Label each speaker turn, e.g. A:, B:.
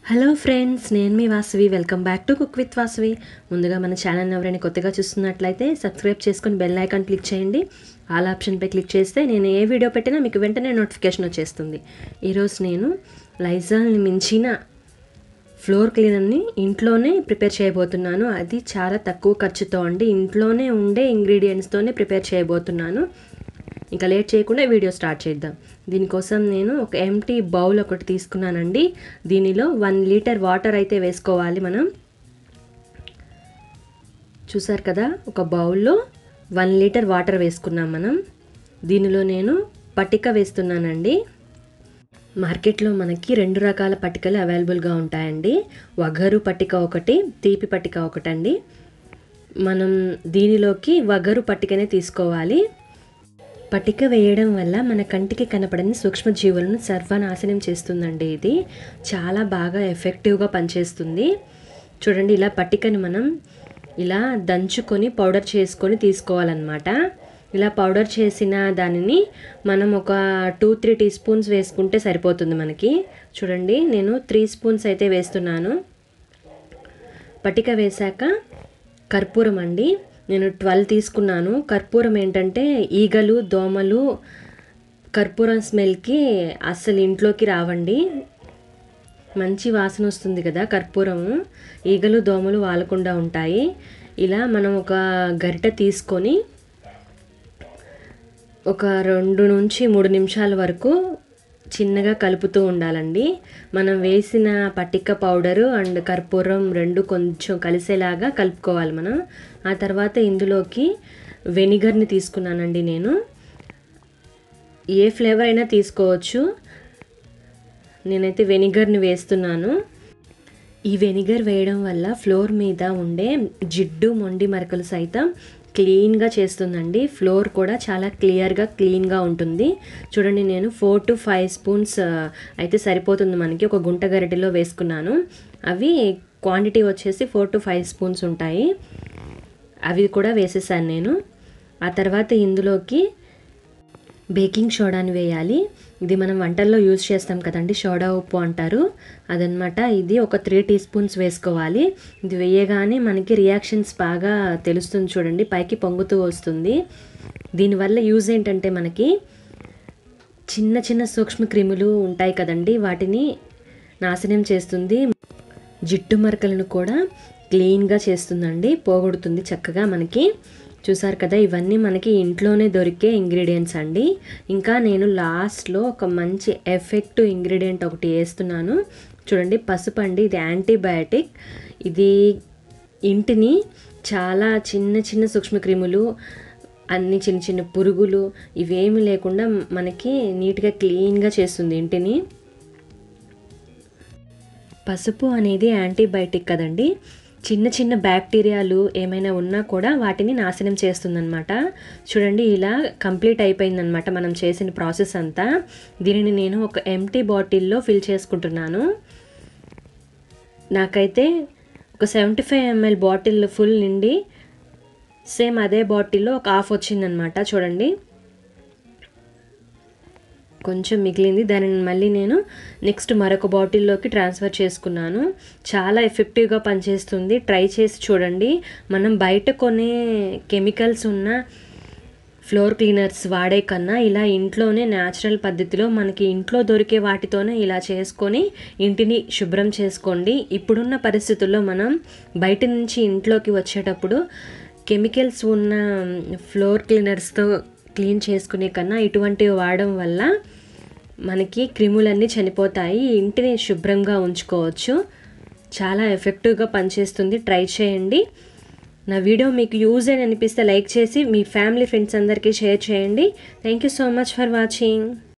A: hello friends నేను మీ Vasavi welcome back to cook with Vasavi ముందుగా మన ఛానల్ ఎవరైనా కొత్తగా చూస్తున్నట్లయితే సబ్స్క్రైబ్ చేసుకొని బెల్ ఐకాన్ క్లిక్ చేయండి ఆల్ ఆప్షన్పై క్లిక్ చేస్తే నేను ఏ వీడియో పెట్టినా మీకు వెంటనే నోటిఫికేషన్ వచ్చేస్తుంది ఈరోజు నేను లైజాల్ని మించిన ఫ్లోర్ క్లీనర్ని ఇంట్లోనే ప్రిపేర్ చేయబోతున్నాను అది చాలా తక్కువ ఖర్చుతో అండి ఇంట్లోనే ఉండే ఇంగ్రీడియంట్స్తోనే ప్రిపేర్ చేయబోతున్నాను ఇంకా లేట్ చేయకుండా వీడియో స్టార్ట్ చేద్దాం దీనికోసం నేను ఒక ఎంటీ బౌల్ ఒకటి తీసుకున్నానండి దీనిలో వన్ లీటర్ వాటర్ అయితే వేసుకోవాలి మనం చూసారు కదా ఒక బౌల్లో వన్ లీటర్ వాటర్ వేసుకున్నాం మనం దీనిలో నేను పటిక వేస్తున్నానండి మార్కెట్లో మనకి రెండు రకాల పట్టికలు అవైలబుల్గా ఉంటాయండి వగరు పట్టిక ఒకటి తీపి పట్టిక ఒకటండి మనం దీనిలోకి వగరు పట్టికనే తీసుకోవాలి పట్టిక వేయడం వల్ల మన కంటికి కనపడని సూక్ష్మజీవులను సర్వనాశనం చేస్తుందండి ఇది చాలా బాగా ఎఫెక్టివ్గా పనిచేస్తుంది చూడండి ఇలా పట్టికని మనం ఇలా దంచుకొని పౌడర్ చేసుకొని తీసుకోవాలన్నమాట ఇలా పౌడర్ చేసిన దానిని మనం ఒక టూ త్రీ టీ స్పూన్స్ వేసుకుంటే సరిపోతుంది మనకి చూడండి నేను త్రీ స్పూన్స్ అయితే వేస్తున్నాను పట్టిక వేశాక కర్పూరం అండి నేను ట్వెల్వ్ తీసుకున్నాను కర్పూరం ఏంటంటే ఈగలు దోమలు కర్పూరం స్మెల్కి అస్సలు ఇంట్లోకి రావండి మంచి వాసన వస్తుంది కదా కర్పూరము ఈగలు దోమలు వాలకుండా ఉంటాయి ఇలా మనం ఒక గరిటె తీసుకొని ఒక రెండు నుంచి మూడు నిమిషాల వరకు చిన్నగా కలుపుతూ ఉండాలండి మనం వేసిన పట్టిక పౌడరు అండ్ కర్పూరం రెండు కొంచెం కలిసేలాగా కలుపుకోవాలి మనం ఆ తర్వాత ఇందులోకి వెనిగర్ని తీసుకున్నానండి నేను ఏ ఫ్లేవర్ అయినా తీసుకోవచ్చు నేనైతే వెనిగర్ని వేస్తున్నాను ఈ వెనిగర్ వేయడం వల్ల ఫ్లోర్ మీద ఉండే జిడ్డు మొండి మరకలు సైతం క్లీన్గా చేస్తుందండి ఫ్లోర్ కూడా చాలా క్లియర్గా క్లీన్గా ఉంటుంది చూడండి నేను ఫోర్ టు ఫైవ్ స్పూన్స్ అయితే సరిపోతుంది మనకి ఒక గుంట గరిటెలో వేసుకున్నాను అవి క్వాంటిటీ వచ్చేసి ఫోర్ టు ఫైవ్ స్పూన్స్ ఉంటాయి అవి కూడా వేసేసాను నేను ఆ తర్వాత ఇందులోకి బేకింగ్ సోడాని వేయాలి ఇది మనం వంటల్లో యూజ్ చేస్తాం కదండి సోడా ఉప్పు అంటారు అదనమాట ఇది ఒక త్రీ టీ స్పూన్స్ వేసుకోవాలి ఇది వేయగానే మనకి రియాక్షన్స్ బాగా తెలుస్తుంది చూడండి పైకి పొంగుతూ వస్తుంది దీనివల్ల యూజ్ ఏంటంటే మనకి చిన్న చిన్న సూక్ష్మ క్రిములు ఉంటాయి కదండి వాటిని నాశనం చేస్తుంది జిట్టు మరకలను కూడా క్లీన్గా చేస్తుందండి పోగొడుతుంది చక్కగా మనకి చూసారు కదా ఇవన్నీ మనకి ఇంట్లోనే దొరికే ఇంగ్రీడియంట్స్ అండి ఇంకా నేను లాస్ట్లో ఒక మంచి ఎఫెక్టివ్ ఇంగ్రీడియంట్ ఒకటి వేస్తున్నాను చూడండి పసుపు అండి ఇది యాంటీబయాటిక్ ఇది ఇంటిని చాలా చిన్న చిన్న సూక్ష్మక్రిములు అన్ని చిన్న చిన్న పురుగులు ఇవేమి లేకుండా మనకి నీట్గా క్లీన్గా చేస్తుంది ఇంటిని పసుపు అనేది యాంటీబయాటిక్ కదండి చిన్న చిన్న బ్యాక్టీరియాలు ఏమైనా ఉన్నా కూడా వాటిని నాశనం చేస్తుందన్నమాట చూడండి ఇలా కంప్లీట్ అయిపోయిందనమాట మనం చేసిన ప్రాసెస్ అంతా దీనిని నేను ఒక ఎంటీ బాటిల్లో ఫిల్ చేసుకుంటున్నాను నాకైతే ఒక seventy five ML bottle full నిండి సేమ్ అదే బాటిల్లో ఒక హాఫ్ వచ్చిందనమాట చూడండి కొంచెం మిగిలింది దానిని మళ్ళీ నేను నెక్స్ట్ మరొక బాటిల్లోకి ట్రాన్స్ఫర్ చేసుకున్నాను చాలా ఎఫెక్టివ్గా పనిచేస్తుంది ట్రై చేసి చూడండి మనం బయట కొనే కెమికల్స్ ఉన్న ఫ్లోర్ క్లీనర్స్ వాడే కన్నా ఇలా ఇంట్లోనే న్యాచురల్ పద్ధతిలో మనకి ఇంట్లో దొరికే వాటితోనే ఇలా చేసుకొని ఇంటిని శుభ్రం చేసుకోండి ఇప్పుడున్న పరిస్థితుల్లో మనం బయట నుంచి ఇంట్లోకి వచ్చేటప్పుడు కెమికల్స్ ఉన్న ఫ్లోర్ క్లీనర్స్తో క్లీన్ చేసుకునే కన్నా ఇటువంటివి వాడడం వల్ల మనకి క్రిములన్నీ చనిపోతాయి ఇంటిని శుభ్రంగా ఉంచుకోవచ్చు చాలా ఎఫెక్టివ్గా పనిచేస్తుంది ట్రై చేయండి నా వీడియో మీకు యూజ్ అని అనిపిస్తే లైక్ చేసి మీ ఫ్యామిలీ ఫ్రెండ్స్ అందరికీ షేర్ చేయండి thank you so much for watching